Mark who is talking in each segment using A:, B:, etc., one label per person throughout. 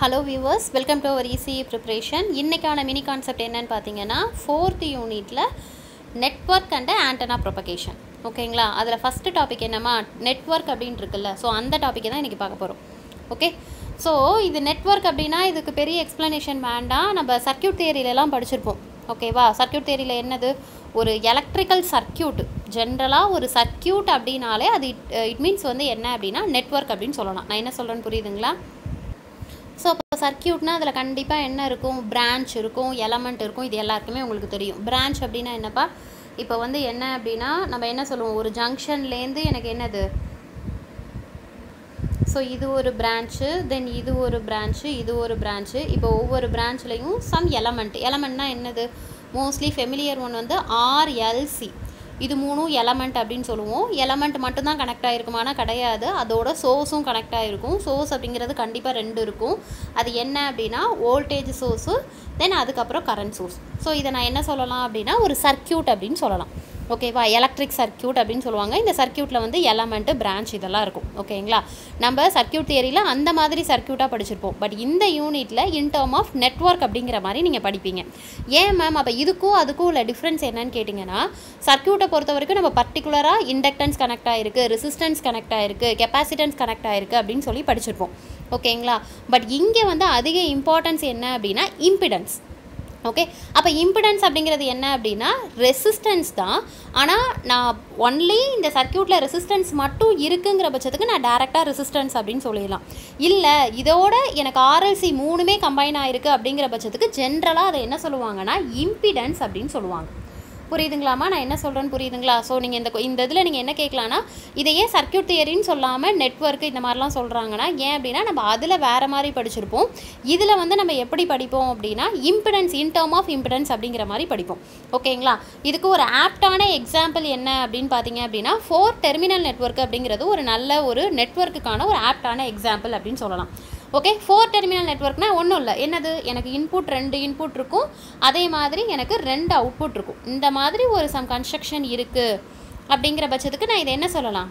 A: hello viewers welcome to our E C preparation இன்றைக்கான mini concept என்னன்னு பார்த்தீங்கன்னா ஃபோர்த் யூனிட்டில் நெட்ஒர்க் அண்ட் ஆண்டனா ப்ரொபகேஷன் ஓகேங்களா அதில் ஃபஸ்ட்டு டாபிக் என்னம்மா நெட்ஒர்க் அப்படின்னு இருக்குல்ல ஸோ அந்த டாப்பிக்கை தான் இன்றைக்கி பார்க்க போகிறோம் ஓகே ஸோ இது நெட்ஒர்க் அப்படின்னா இதுக்கு பெரிய எக்ஸ்ப்ளனேஷன் வேண்டாம் நம்ம சர்க்கியூட் தியரியிலலாம் படிச்சிருப்போம் ஓகேவா சர்க்கியூட் தியரியில் என்னது ஒரு எலக்ட்ரிக்கல் சர்க்கியூட் ஜென்ரலாக ஒரு சர்க்கியூட் அப்படின்னாலே அது இட் இட் மீன்ஸ் வந்து என்ன அப்படின்னா நெட்ஒர்க் அப்படின்னு சொல்லலாம் நான் என்ன சொல்கிறேன்னு புரியுதுங்களா ஸோ அப்போ சர்க்கியூட்னா அதில் கண்டிப்பாக என்ன இருக்கும் பிரான்ச் இருக்கும் எலமெண்ட் இருக்கும் இது எல்லாருக்குமே உங்களுக்கு தெரியும் பிரான்ச் அப்படின்னா என்னப்பா இப்போ வந்து என்ன அப்படின்னா நம்ம என்ன சொல்லுவோம் ஒரு ஜங்ஷன்லேருந்து எனக்கு என்னது ஸோ இது ஒரு பிரான்ச்சு தென் இது ஒரு பிரான்ச்சு இது ஒரு பிரான்ச்சு இப்போ ஒவ்வொரு பிரான்ச்லேயும் சம் எலமெண்ட் எலமெண்ட்னா என்னது மோஸ்ட்லி ஃபெமிலியர் ஒன் வந்து ஆர்எல்சி இது மூணும் எலமெண்ட் அப்படின்னு சொல்லுவோம் எலமெண்ட் மட்டும்தான் கனெக்ட் ஆகிருக்குமானா கிடையாது அதோட சோர்ஸும் கனெக்ட் ஆகிருக்கும் சோர்ஸ் அப்படிங்கிறது கண்டிப்பாக ரெண்டு இருக்கும் அது என்ன அப்படின்னா வோல்டேஜ் சோர்ஸு தென் அதுக்கப்புறம் கரண்ட் சோர்ஸ் ஸோ இதை நான் என்ன சொல்லலாம் அப்படின்னா ஒரு சர்க்கியூட் அப்படின்னு சொல்லலாம் ஓகேவா எலக்ட்ரிக் சர்க்கியூட் அப்படின்னு சொல்லுவாங்க இந்த சர்க்கியூட்டில் வந்து எலமெண்ட்டு பிரான்ச் இதெல்லாம் இருக்கும் ஓகேங்களா நம்ம சர்க்கியூட் தியரியில் அந்த மாதிரி சர்க்கியூட்டாக படிச்சிருப்போம் பட் இந்த யூனிட்டில் இன் டேர்ம் ஆஃப் நெட்ஒர்க் அப்படிங்கிற மாதிரி நீங்கள் படிப்பீங்க ஏன் மேம் அப்போ இதுக்கும் அதுக்கும் உள்ள டிஃப்ரென்ஸ் என்னன்னு கேட்டிங்கன்னா சர்க்கியூட்டை பொறுத்த வரைக்கும் நம்ம பர்டிகுலராக இண்டக்டன்ஸ் கனெக்ட் ஆகிருக்கு ரெசிஸ்டன்ஸ் கனெக்ட் ஆகிருக்கு கெப்பாசிட்டன்ஸ் கனெக்ட் ஆகிருக்கு அப்படின்னு சொல்லி படிச்சிருப்போம் ஓகேங்களா பட் இங்கே வந்து அதிக இம்பார்ட்டன்ஸ் என்ன அப்படின்னா இம்பிடன்ஸ் ஓகே அப்போ இம்பிடன்ஸ் அப்படிங்கிறது என்ன அப்படின்னா ரெசிஸ்டன்ஸ் தான் ஆனால் நான் ஒன்லி இந்த சர்க்கியூட்டில் ரெசிஸ்டன்ஸ் மட்டும் இருக்குங்கிற பட்சத்துக்கு நான் டேரெக்டாக ரெசிஸ்டன்ஸ் அப்படின்னு சொல்லிடலாம் இல்லை இதோட எனக்கு ஆர்எல்சி மூணுமே கம்பைன் ஆகிருக்கு அப்படிங்கிற பட்சத்துக்கு ஜென்ரலாக அதை என்ன சொல்லுவாங்கன்னா இம்பிடன்ஸ் அப்படின்னு சொல்லுவாங்க புரியுதுங்களாமா நான் என்ன சொல்கிறேன்னு புரியுதுங்களா ஸோ நீங்கள் இந்த இந்த இதில் நீங்கள் என்ன கேட்கலான்னா இதையே சர்க்கியூட் தியரின்னு சொல்லாமல் நெட்ஒர்க் இந்த மாதிரிலாம் சொல்கிறாங்கன்னா ஏன் அப்படின்னா நம்ம அதில் வேறு மாதிரி படிச்சிருப்போம் இதில் வந்து நம்ம எப்படி படிப்போம் அப்படின்னா impedance in term of impedance அப்படிங்கிற மாதிரி படிப்போம் ஓகேங்களா இதுக்கு ஒரு ஆப்டான எக்ஸாம்பிள் என்ன அப்படின்னு பார்த்தீங்க அப்படின்னா ஃபோர் டெர்மினல் நெட்ஒர்க் அப்படிங்கிறது ஒரு நல்ல ஒரு நெட்ஒர்க்குக்கான ஒரு ஆப்டான எக்ஸாம்பிள் அப்படின்னு சொல்லலாம் ஓகே ஃபோர் டெர்மினல் நெட்ஒர்க்னா ஒன்றும் இல்லை என்னது எனக்கு இன்புட் ரெண்டு இன்புட் இருக்கும் அதே மாதிரி எனக்கு ரெண்டு அவுட்புட் இருக்கும் இந்த மாதிரி ஒரு சம் கன்ஸ்ட்ரக்ஷன் இருக்குது அப்படிங்கிற பட்சத்துக்கு நான் இதை என்ன சொல்லலாம்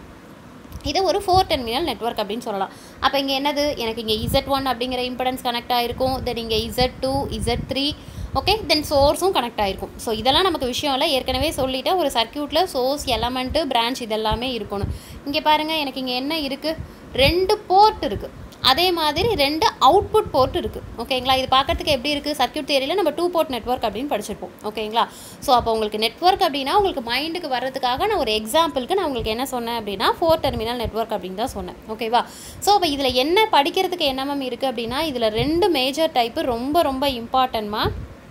A: இது ஒரு ஃபோர் டெர்மினல் நெட்ஒர்க் அப்படின்னு சொல்லலாம் அப்போ இங்கே என்னது எனக்கு இங்கே இசட் ஒன் அப்படிங்கிற இம்படன்ஸ் கனெக்ட் ஆகிருக்கும் தென் இங்கே Z two Z three okay then சோர்ஸும் கனெக்ட் ஆகிருக்கும் ஸோ இதெல்லாம் நமக்கு விஷயம் இல்லை ஏற்கனவே சொல்லிவிட்டு ஒரு சர்க்கியூட்டில் சோர்ஸ் எலமெண்ட்டு பிரான்ச் இதெல்லாமே இருக்கணும் இங்கே பாருங்கள் எனக்கு இங்கே என்ன இருக்குது ரெண்டு போர்ட் இருக்குது அதே மாதிரி ரெண்டு அவுட்புட் போர்ட் இருக்குது ஓகேங்களா இது பார்க்கறதுக்கு எப்படி இருக்குது சர்க்கியூட் தியரியில் நம்ம டூ போர்ட் நெட்ஒர்க் அப்படின்னு படிச்சிருப்போம் ஓகேங்களா ஸோ அப்போ உங்களுக்கு நெட்ஒர்க் அப்படின்னா உங்களுக்கு மைண்டுக்கு வர்றதுக்காக நான் ஒரு எக்ஸாம்பிளுக்கு நான் உங்களுக்கு என்ன சொன்னேன் அப்படின்னா ஃபோர் டெர்மினல் நெட்ஒர்க் அப்படின்னு தான் சொன்னேன் ஓகேவா ஸோ அப்போ இதில் என்ன படிக்கிறதுக்கு என்னமம் இருக்குது அப்படின்னா இதில் ரெண்டு மேஜர் டைப்பு ரொம்ப ரொம்ப இம்பார்ட்டன்மா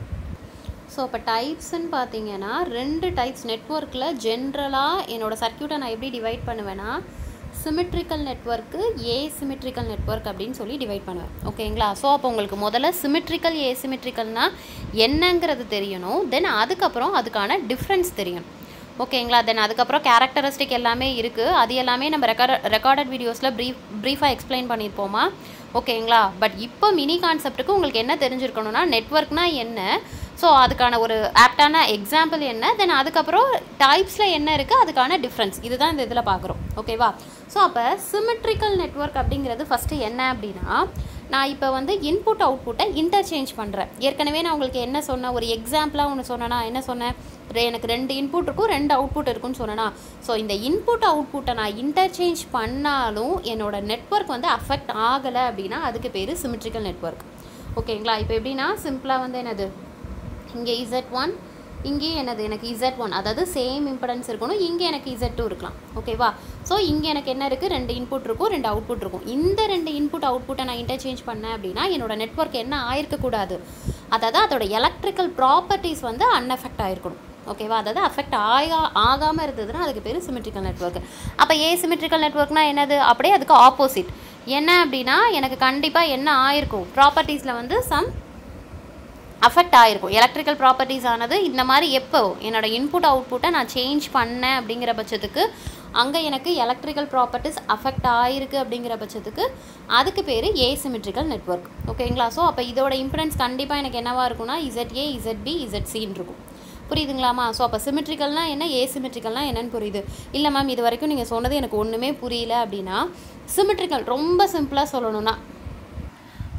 A: ஸோ இப்போ டைப்ஸ்ன்னு பார்த்தீங்கன்னா ரெண்டு டைப்ஸ் நெட்ஒர்க்கில் ஜென்ரலாக என்னோடய சர்க்கியூட்டை நான் எப்படி டிவைட் பண்ணுவேன்னா சிமெட்ரிக்கல் நெட்ஒர்க்கு ஏசிமெட்ரிக்கல் நெட்ஒர்க் அப்படின்னு சொல்லி டிவைட் பண்ணுவேன் ஓகேங்களா ஸோ அப்போ உங்களுக்கு முதல்ல சிமெட்ரிக்கல் ஏசிமெட்ரிக்கல்னால் என்னங்கிறது தெரியணும் தென் அதுக்கப்புறம் அதுக்கான டிஃப்ரென்ஸ் தெரியணும் ஓகேங்களா தென் அதுக்கப்புறம் கேரக்டரிஸ்டிக் எல்லாமே இருக்குது அது எல்லாமே நம்ம ரெக்கார்ட் ரெக்கார்டட் வீடியோஸில் ப்ரீஃப் ப்ரீஃபாக எக்ஸ்பிளைன் பண்ணியிருப்போமா ஓகேங்களா பட் இப்போ மினி கான்செப்ட்டுக்கு உங்களுக்கு என்ன தெரிஞ்சிருக்கணும்னா நெட்ஒர்க்னால் என்ன ஸோ அதுக்கான ஒரு ஆப்டான எக்ஸாம்பிள் என்ன தென் அதுக்கப்புறம் டைப்ஸில் என்ன இருக்குது அதுக்கான டிஃப்ரென்ஸ் இதுதான் இந்த இதில் பார்க்குறோம் ஓகேவா ஸோ அப்போ சிமெட்ரிக்கல் நெட்ஒர்க் அப்படிங்கிறது ஃபஸ்ட்டு என்ன அப்படின்னா நான் இப்போ வந்து இன்புட் அவுட்புட்டை இன்டர்சேஞ்ச் பண்ணுறேன் ஏற்கனவே நான் உங்களுக்கு என்ன சொன்னேன் ஒரு எக்ஸாம்பிளாக ஒன்று சொன்னேன்னா என்ன சொன்னேன் எனக்கு ரெண்டு இன்புட் இருக்கும் ரெண்டு அவுட்புட் இருக்குன்னு சொன்னேன்னா ஸோ இந்த இன்புட் அவுட்புட்டை நான் இன்டர்சேஞ்ச் பண்ணாலும் என்னோடய நெட்ஒர்க் வந்து அஃபெக்ட் ஆகலை அப்படின்னா அதுக்கு பேர் சிமெட்ரிக்கல் நெட்ஒர்க் ஓகேங்களா இப்போ எப்படின்னா சிம்பிளாக வந்து என்னது இங்கே இசட் ஒன் இங்கேயும் என்னது எனக்கு இசட் ஒன் அதாவது சேம் இம்படன்ஸ் இருக்கணும் இங்கே எனக்கு இசட் டூ இருக்கலாம் ஓகேவா ஸோ இங்கே எனக்கு என்ன இருக்குது ரெண்டு இன்புட் இருக்கும் ரெண்டு அவுட்புட் இருக்கும் இந்த ரெண்டு இன்புட் அவுட்புட்டை நான் இன்டர்சேஞ்ச் பண்ணேன் அப்படின்னா என்னோட நெட்ஒர்க் என்ன ஆயிருக்கக்கூடாது அதாவது அதோட எலக்ட்ரிக்கல் ப்ராப்பர்ட்டிஸ் வந்து அன்அஃபெக்ட் ஆகிருக்கணும் ஓகேவா அதாவது அஃபெக்ட் ஆகா ஆகாமல் இருந்ததுன்னா அதுக்கு பேர் சிமெட்ரிக்கல் நெட்ஒர்க் அப்போ ஏ சிமெட்ரிக்கல் நெட்ஒர்க்னா என்னது அப்படியே அதுக்கு ஆப்போசிட் என்ன அப்படின்னா எனக்கு கண்டிப்பாக என்ன ஆயிருக்கும் ப்ராப்பர்ட்டிஸில் வந்து சம் அஃபெக்ட் ஆகிருக்கும் எலக்ட்ரிக்கல் ப்ராப்பர்ட்டிஸ் ஆனது இந்த மாதிரி எப்போ என்னோடய இன்புட் அவுட்புட்டை நான் சேஞ்ச் பண்ணேன் அப்படிங்கிற பட்சத்துக்கு அங்கே எனக்கு எலக்ட்ரிக்கல் ப்ராப்பர்ட்டிஸ் அஃபெக்ட் ஆகிருக்கு அப்படிங்கிற பட்சத்துக்கு அதுக்கு பேர் ஏசிமெட்ரிக்கல் நெட்ஒர்க் ஓகேங்களா ஸோ அப்போ இதோட இம்பிடன்ஸ் கண்டிப்பாக எனக்கு என்னவாக இருக்கும்னா Z A Z B Z சின்னு இருக்கும் புரியுதுங்களாமா ஸோ அப்போ சிமெட்ரிக்கல்னா என்ன ஏசிமெட்ரிக்கல்னா என்னன்னு புரியுது இல்லை மேம் இது வரைக்கும் நீங்கள் சொன்னது எனக்கு ஒன்றுமே புரியல அப்படின்னா சிமெட்ரிக்கல் ரொம்ப சிம்பிளாக சொல்லணும்னா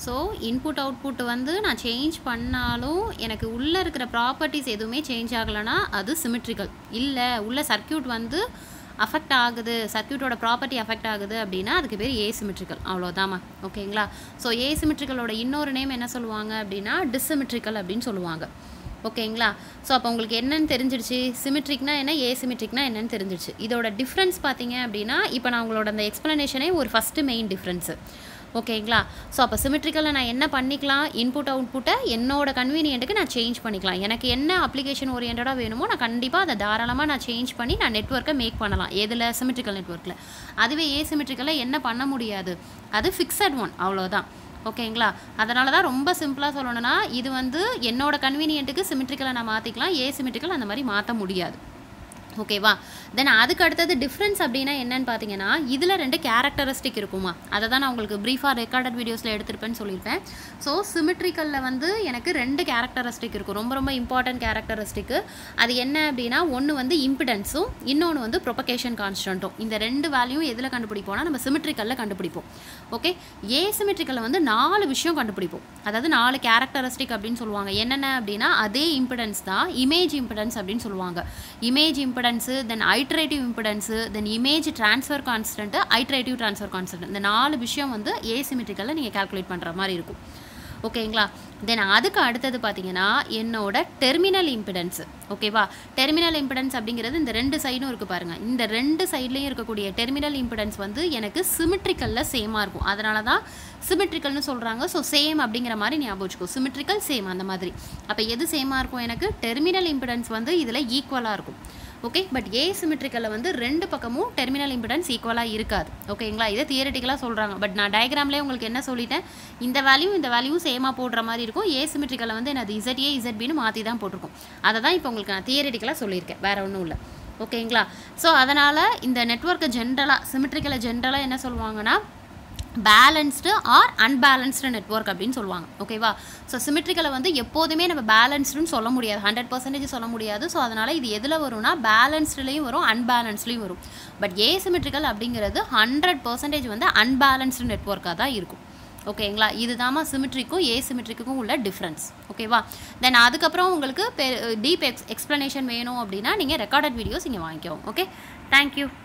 A: ஸோ இன்புட் அவுட்புட் வந்து நான் சேஞ்ச் பண்ணாலும் எனக்கு உள்ளே இருக்கிற ப்ராப்பர்ட்டிஸ் எதுவுமே சேஞ்ச் ஆகலைன்னா அது சிமெட்ரிக்கல் இல்லை உள்ள சர்க்கியூட் வந்து அஃபெக்ட் ஆகுது சர்க்கியூட்டோட ப்ராப்பர்ட்டி அஃபெக்ட் ஆகுது அப்படின்னா அதுக்கு பேர் ஏசிமெட்ரிக்கல் அவ்வளோதாம்மா ஓகேங்களா ஸோ ஏசிமெட்ரிக்கலோட இன்னொரு நேம் என்ன சொல்லுவாங்க அப்படின்னா டிஸ்சிமெட்ரிக்கல் அப்படின்னு சொல்லுவாங்க ஓகேங்களா ஸோ அப்போ உங்களுக்கு என்னன்னு தெரிஞ்சிடுச்சு சிமெட்ரிக்னா என்ன ஏசிமெட்ரிக்னா என்னன்னு தெரிஞ்சிடுச்சு இதோட டிஃப்ரென்ஸ் பார்த்தீங்க அப்படின்னா இப்போ நான் உங்களோட அந்த எக்ஸ்ப்ளனேஷனே ஒரு ஃபஸ்ட்டு மெயின் டிஃப்ரென்ஸு ஓகேங்களா ஸோ அப்போ சிமெட்ரிக்கலில் நான் என்ன பண்ணிக்கலாம் இன்புட் அவுட்புட்டை என்னோட கன்வீனியன்ட்டுக்கு நான் சேஞ்ச் பண்ணிக்கலாம் எனக்கு என்ன அப்ளிகேஷன் ஓரியன்டாக வேணுமோ நான் கண்டிப்பாக அதை தாராளமாக நான் சேஞ்ச் பண்ணி நான் நெட்ஒர்க்கை மேக் பண்ணலாம் எதில் சிமெட்ரிக்கல் நெட்ஒர்க்கில் அதுவே ஏசிமெட்ரிக்கலில் என்ன பண்ண முடியாது அது ஃபிக்ஸட் ஒன் அவ்வளோதான் ஓகேங்களா அதனால தான் ரொம்ப சிம்பிளாக சொல்லணும்னா இது வந்து என்னோட கன்வீனியன்ட்டுக்கு சிமெட்ரிக்கலை நான் மாற்றிக்கலாம் ஏ சிமெட்ரிக்கல் அந்த மாதிரி மாற்ற முடியாது ஓகேவா தென் அதுக்கு அடுத்தது டிஃப்ரென்ஸ் அப்படின்னா என்னன்னு பார்த்தீங்கன்னா இதில் ரெண்டு கேரக்டரிஸ்டிக் இருக்குமா அதை தான் நான் உங்களுக்கு ப்ரீஃபாக ரெக்கார்டட் வீடியோஸில் எடுத்திருப்பேன்னு சொல்லியிருப்பேன் ஸோ சிமெட்ரிக்கலில் வந்து எனக்கு ரெண்டு கேரக்டரிஸ்டிக் இருக்கும் ரொம்ப ரொம்ப இம்பார்ட்டன்ட் கேரக்டரிஸ்டிக்கு அது என்ன அப்படின்னா ஒன்று வந்து இம்பிடன்ஸும் இன்னொன்று வந்து ப்ரொபகேஷன் கான்ஸ்டன்ட்டும் இந்த ரெண்டு வேல்யூவும் எதில் கண்டுபிடிப்போம்னா நம்ம சிமெட்ரிக்கலில் கண்டுபிடிப்போம் ஓகே ஏ சிமெட்ரிக்கலில் வந்து நாலு விஷயம் கண்டுபிடிப்போம் அதாவது நாலு கேரக்டரிஸ்டிக் அப்படின்னு சொல்லுவாங்க என்னென்ன அப்படின்னா அதே இம்பிடன்ஸ் தான் இமேஜ் இம்பிடன்ஸ் அப்படின்னு சொல்லுவாங்க image impedance then iterative impedance then image transfer constant iterative transfer constant இந்த நாலு விஷயம் வந்து ஏசிமெட்ரிக்கலில் நீங்கள் கால்குலேட் பண்ணுற மாதிரி இருக்கும் ஓகேங்களா தென் அதுக்கு அடுத்தது பார்த்தீங்கன்னா என்னோட டெர்மினல் இம்பிடன்ஸு ஓகேவா டெர்மினல் இம்பிடன்ஸ் அப்படிங்கிறது இந்த ரெண்டு சைடும் இருக்குது பாருங்கள் இந்த ரெண்டு சைட்லேயும் இருக்கக்கூடிய டெர்மினல் இம்பிடன்ஸ் வந்து எனக்கு சிமெட்ரிக்கலில் சேமாக இருக்கும் அதனால தான் சிமெட்ரிக்கல்னு சொல்கிறாங்க ஸோ சேம் அப்படிங்கிற மாதிரி ஞாபகம் வச்சுக்கோ சிமெட்ரிக்கல் சேம் அந்த மாதிரி அப்போ எது சேமாக இருக்கும் எனக்கு டெர்மினல் இம்பிடன்ஸ் வந்து இதில் ஈக்குவலாக இருக்கும் ஓகே பட் ஏ சிமெட்ரிக்கலில் வந்து ரெண்டு பக்கமும் டெர்மினல் இம்பிடன்ஸ் ஈக்குவலாக இருக்காது ஓகேங்களா இதை தியரட்டிக்கலாக சொல்கிறாங்க பட் நான் டயக்ராம்லேயே உங்களுக்கு என்ன சொல்லிட்டேன் இந்த வேல்யூ இந்த வேல்யூ சேமாக போடுற மாதிரி இருக்கும் ஏ சிமெட்ரிக்கலில் வந்து என்னது இசட் ஏ இசட் பின்னு மாற்றி தான் போட்டிருக்கும் அதை தான் இப்போ உங்களுக்கு நான் தியரட்டிக்கலாக சொல்லியிருக்கேன் வேறு ஒன்றும் இல்லை ஓகேங்களா ஸோ அதனால் இந்த நெட்ஒர்க்கை ஜென்ரலாக சிமெட்ரிக்கலை ஜென்ரலாக என்ன சொல்லுவாங்கன்னா பேலன்ஸ்டு ஆர் அன்பேலன்ஸ்டு நெட்ஒர்க் அப்படின்னு சொல்லுவாங்க ஓகேவா ஸோ சிமெட்ரிக்கலை வந்து எப்போதுமே நம்ம பேலன்ஸ்டுன்னு சொல்ல முடியாது ஹண்ட்ரட் பர்சன்டேஜ் சொல்ல முடியாது ஸோ அதனால் இது எதில் வரும்னா பேலன்ஸ்டுலேயும் வரும் அன்பேலன்ஸ்லேயும் வரும் பட் ஏ சிமெட்ரிக்கல் அப்படிங்கிறது ஹண்ட்ரட் பர்சன்டேஜ் வந்து அன்பேலன்ஸ்டு நெட்ஒர்க்காக தான் இருக்கும் ஓகேங்களா இதுதாம்மா சிமெட்ரிக்கும் ஏ சிமெட்ரிக்கும் உள்ள டிஃப்ரென்ஸ் ஓகேவா தென் அதுக்கப்புறம் உங்களுக்கு டீப் எக்ஸ் எக்ஸ்ப்ளனேஷன் வேணும் அப்படின்னா நீங்கள் ரெக்கார்டட் வீடியோஸ் இங்கே வாங்கிக்கோங்க ஓகே தேங்க்யூ